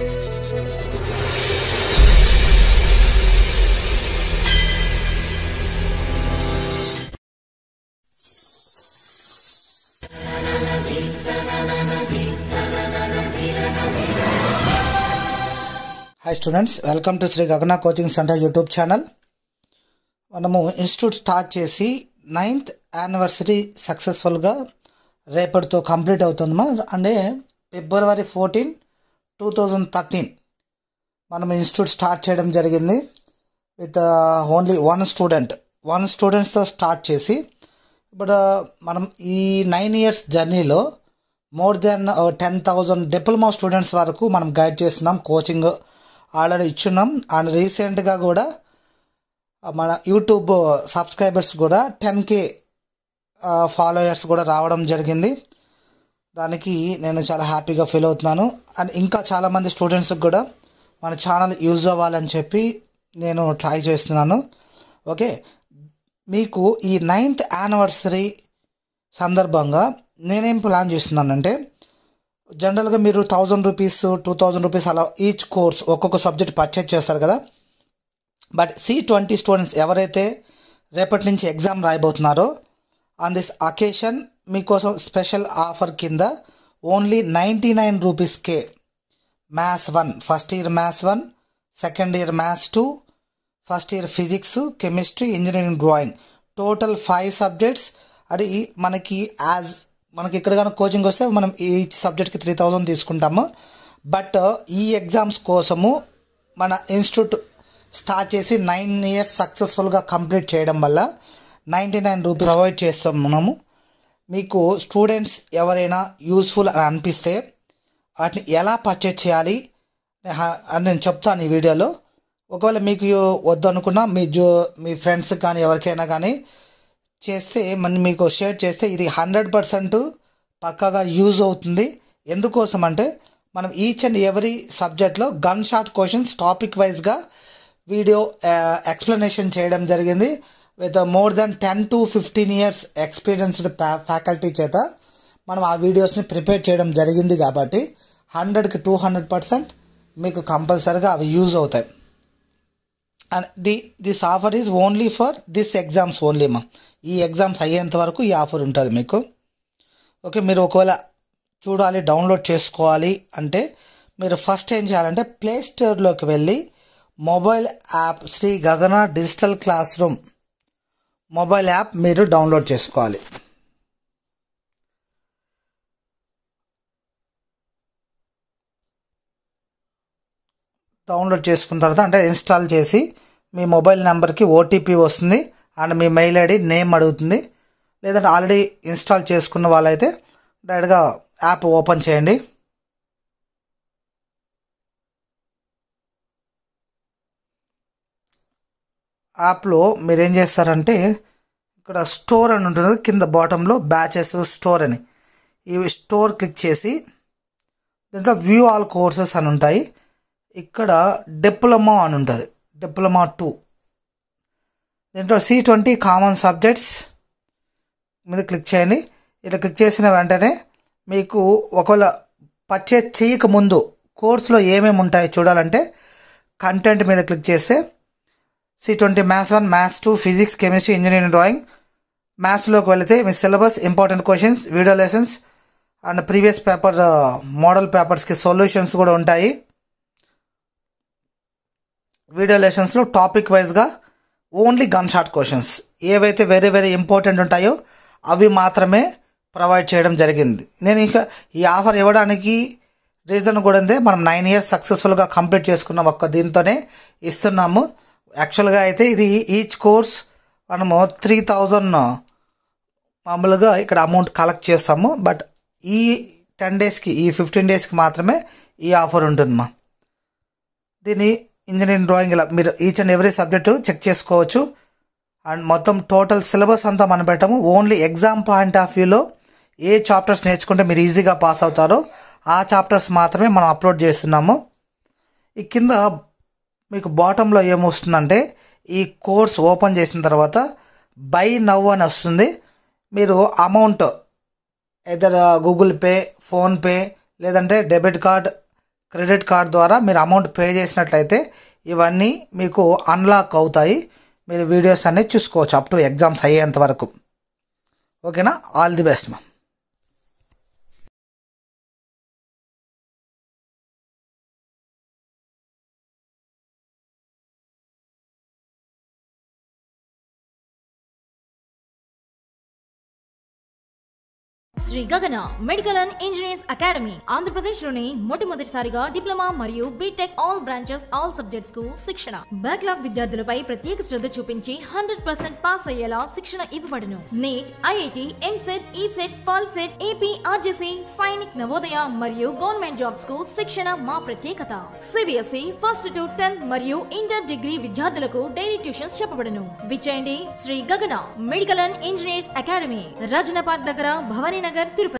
hi students welcome to Shri Gagana coaching centre YouTube channel మనము institute start చేసి ninth anniversary సక్సెస్ఫుల్గా రేపటితో కంప్లీట్ అవుతుంది మన అంటే February fourteen two thousand thirteen మనం ఇన్స్టిట్యూట్ స్టార్ట్ చేయడం జరిగింది with only one student one స్టూడెంట్స్తో స్టార్ట్ చేసి ఇప్పుడు మనం ఈ నైన్ ఇయర్స్ జర్నీలో more than ten thousand diploma students వరకు మనం గైడ్ చేస్తున్నాం కోచింగ్ ఆల్రెడీ ఇచ్చున్నాం అండ్ రీసెంట్గా కూడా మన యూట్యూబ్ సబ్స్క్రైబర్స్ కూడా టెన్ కే ఫాలోయర్స్ కూడా రావడం జరిగింది దానికి నేను చాలా హ్యాపీగా ఫీల్ అవుతున్నాను అండ్ ఇంకా చాలామంది స్టూడెంట్స్కి కూడా మన ఛానల్ యూజ్ అవ్వాలని చెప్పి నేను ట్రై చేస్తున్నాను ఓకే మీకు ఈ నైన్త్ యానివర్సరీ సందర్భంగా నేనేం ప్లాన్ చేస్తున్నానంటే జనరల్గా మీరు thousand rupees two thousand rupees అలా ఈచ్ కోర్స్ ఒక్కొక్క సబ్జెక్ట్ పర్చేజ్ చేస్తారు కదా బట్ సి ట్వంటీ స్టూడెంట్స్ ఎవరైతే రేపటి నుంచి ఎగ్జామ్ రాయబోతున్నారో ఆన్ దిస్ అకేషన్ మీకోసం స్పెషల్ ఆఫర్ కింద ఓన్లీ నైంటీ నైన్ రూపీస్కే maths one first year maths one second year maths two first year physics chemistry engineering drawing total five subjects అది మనకి as మనకి ఇక్కడ కానీ కోచింగ్ వస్తే మనం ఈచ్ సబ్జెక్ట్కి త్రీ థౌజండ్ తీసుకుంటాము బట్ ఈ ఎగ్జామ్స్ కోసము మన ఇన్స్టిట్యూట్ స్టార్ట్ చేసి నైన్ ఇయర్స్ సక్సెస్ఫుల్గా కంప్లీట్ చేయడం వల్ల నైంటీ నైన్ రూపీస్ ప్రొవైడ్ చేస్తాం మనము మీకు స్టూడెంట్స్ ఎవరైనా యూస్ఫుల్ అని అనిపిస్తే వాటిని ఎలా పర్చేజ్ చేయాలి అని నేను చెప్తాను ఈ వీడియోలో ఒకవేళ మీకు వద్దు అనుకున్నా మీ జో మీ ఫ్రెండ్స్ కానీ ఎవరికైనా కానీ చేస్తే మన మీకు షేర్ చేస్తే ఇది హండ్రెడ్ పర్సెంట్ పక్కాగా యూజ్ అవుతుంది ఎందుకోసం అంటే మనం ఈచ్ అండ్ ఎవరీ సబ్జెక్ట్లో గన్ షాట్ క్వశ్చన్స్ టాపిక్ వైజ్గా వీడియో ఎక్స్ప్లెనేషన్ చేయడం జరిగింది with more than ten to fifteen years experienced faculty చేత మనం ఆ వీడియోస్ని ప్రిపేర్ చేయడం జరిగింది కాబట్టి హండ్రెడ్కి టూ హండ్రెడ్ పర్సెంట్ మీకు కంపల్సరీగా అవి యూజ్ అవుతాయి and the this offer is only for this exams only మా ఈ ఎగ్జామ్స్ అయ్యేంత వరకు ఈ ఆఫర్ ఉంటుంది మీకు ఓకే మీరు ఒకవేళ చూడాలి డౌన్లోడ్ చేసుకోవాలి అంటే మీరు ఫస్ట్ ఏం చేయాలంటే ప్లే స్టోర్లోకి వెళ్ళి mobile app Shri Gagana digital class room mobile app మీరు డౌన్లోడ్ చేసుకోవాలి డౌన్లోడ్ చేసుకున్న తర్వాత అంటే ఇన్స్టాల్ చేసి మీ మొబైల్ నెంబర్కి ఓటీపీ వస్తుంది అండ్ మీ మెయిల్ ఐడి నేమ్ అడుగుతుంది లేదంటే ఆల్రెడీ ఇన్స్టాల్ చేసుకున్న వాళ్ళైతే డైరెక్ట్గా యాప్ ఓపెన్ చేయండి యాప్లో మీరు ఏం చేస్తారంటే ఇక్కడ స్టోర్ అని ఉంటుంది కింద బాటంలో బ్యాచెస్ స్టోర్ అని ఈ స్టోర్ క్లిక్ చేసి దీంట్లో వ్యూ ఆల్ కోర్సెస్ అని ఉంటాయి ఇక్కడ డిప్లొమా అని ఉంటుంది డిప్లొమా టూ దీంట్లో సి ట్వంటీ కామన్ సబ్జెక్ట్స్ మీద క్లిక్ చేయండి ఇలా క్లిక్ చేసిన వెంటనే మీకు ఒకవేళ పర్చేజ్ చేయకముందు కోర్సులో ఏమేమి ఉంటాయో చూడాలంటే కంటెంట్ మీద క్లిక్ చేస్తే C twenty maths one maths two physics chemistry engineering drawing మ్యాథ్స్లోకి వెళితే మీ syllabus important questions video lessons and previous paper model పేపర్స్కి సొల్యూషన్స్ కూడా ఉంటాయి వీడియో లెసన్స్లో టాపిక్ వైజ్గా ఓన్లీ గన్ షాట్ క్వశ్చన్స్ ఏవైతే వెరీ వెరీ ఇంపార్టెంట్ ఉంటాయో అవి మాత్రమే ప్రొవైడ్ చేయడం జరిగింది నేను ఇంకా ఈ ఆఫర్ ఇవ్వడానికి రీజన్ కూడా ఉంది మనం నైన్ ఇయర్స్ సక్సెస్ఫుల్గా కంప్లీట్ చేసుకున్నాం ఒక్క దీంతోనే ఇస్తున్నాము యాక్చువల్గా అయితే ఇది ఈచ్ కోర్స్ మనము త్రీ థౌజండ్ మామూలుగా ఇక్కడ అమౌంట్ కలెక్ట్ చేస్తాము బట్ ఈ టెన్ డేస్కి ఈ ఫిఫ్టీన్ డేస్కి మాత్రమే ఈ ఆఫర్ ఉంటుందమ్మా దీన్ని ఇంజనీరింగ్ డ్రాయింగ్ ఇలా మీరు each and every subject check చేసుకోవచ్చు అండ్ మొత్తం టోటల్ సిలబస్ అంతా మనం పెట్టాము ఓన్లీ ఎగ్జామ్ పాయింట్ ఆఫ్ వ్యూలో ఏ చాప్టర్స్ నేర్చుకుంటే మీరు ఈజీగా పాస్ అవుతారో ఆ చాప్టర్స్ మాత్రమే మనం అప్లోడ్ చేస్తున్నాము ఈ కింద మీకు బాటంలో ఏమొస్తుందంటే ఈ కోర్స్ ఓపెన్ చేసిన తర్వాత బై నవ్ అని వస్తుంది మీరు amount either Google Pay PhonePe లేదంటే డెబిట్ కార్డ్ క్రెడిట్ కార్డ్ ద్వారా మీరు అమౌంట్ పే చేసినట్లయితే ఇవన్నీ మీకు అన్లాక్ అవుతాయి మీరు వీడియోస్ అన్నీ చూసుకోవచ్చు అప్ టు ఎగ్జామ్స్ అయ్యేంత వరకు ఓకేనా ఆల్ ది బెస్ట్ మా Shri Gagana medical and engineers academy Andhra Pradesh లోని మొట్టమొదటిసారిగా డిప్లొమా మరియు BTech all branches all subjects కు శిక్షణ బ్యాక్లాగ్ విద్యార్థులపై ప్రత్యేక శ్రద్ధ చూపించి హండ్రెడ్ పర్సెంట్ పాస్ అయ్యేలా శిక్షణ ఇవ్వబడును NEET IIT EAMCET ECET POLYCET AP RJC Sainik Navodaya మరియు గవర్నమెంట్ జాబ్స్ కు శిక్షణ మా ప్రత్యేకత సిబిఎస్ఈ ఫస్ట్ టు టెన్త్ మరియు ఇంటర్ డిగ్రీ విద్యార్థులకు డైలీ ట్యూషన్స్ చెప్పబడును విచేయండి Shri Gagana medical and engineers academy Rajana park దగ్గర భవానీ నగర్ తిరుపతి